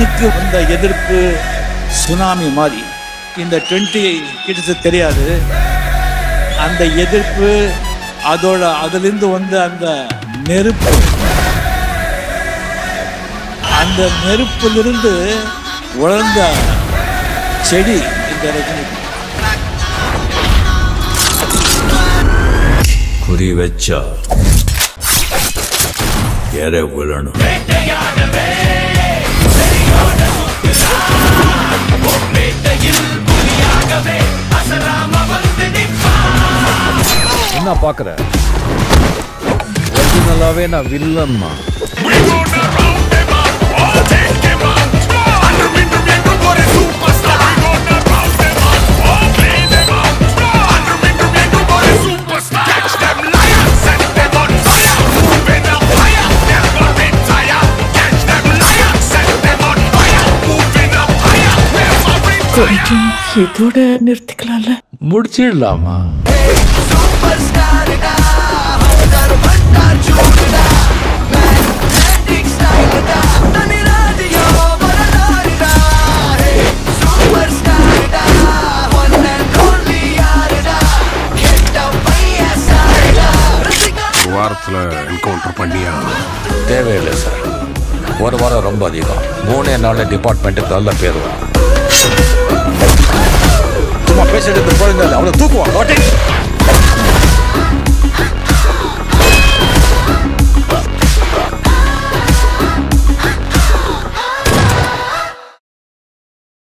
எனக்கு வந்த எதிர்ப்பு சுனாமி மாதிரி இந்த டுவெண்ட்டி கிட்ட தெரியாது அந்த எதிர்ப்பு அதோட அதிலிருந்து வந்த அந்த நெருப்பு அந்த நெருப்பிலிருந்து உலர்ந்த செடி இந்த ரஜினி குறி வச்சா எற விழணும் என்ன பாக்குற ஒரிஜினலாவே நான் வில்லன்மா கொஞ்சம் இதோட நிறுத்திக்கலாம்ல முடிச்சிடலாமா ஒரு வாரத்துல என்கவுண்டர் பண்ணியா தேவையில்லை சார் ஒரு வாரம் ரொம்ப அதிகம் மூணே நாள் டிபார்ட்மெண்ட்டுக்கு நல்ல பேர் வரும் சும்மா பேசிட்டு போயிருந்தாரு அவனை தூக்குவான்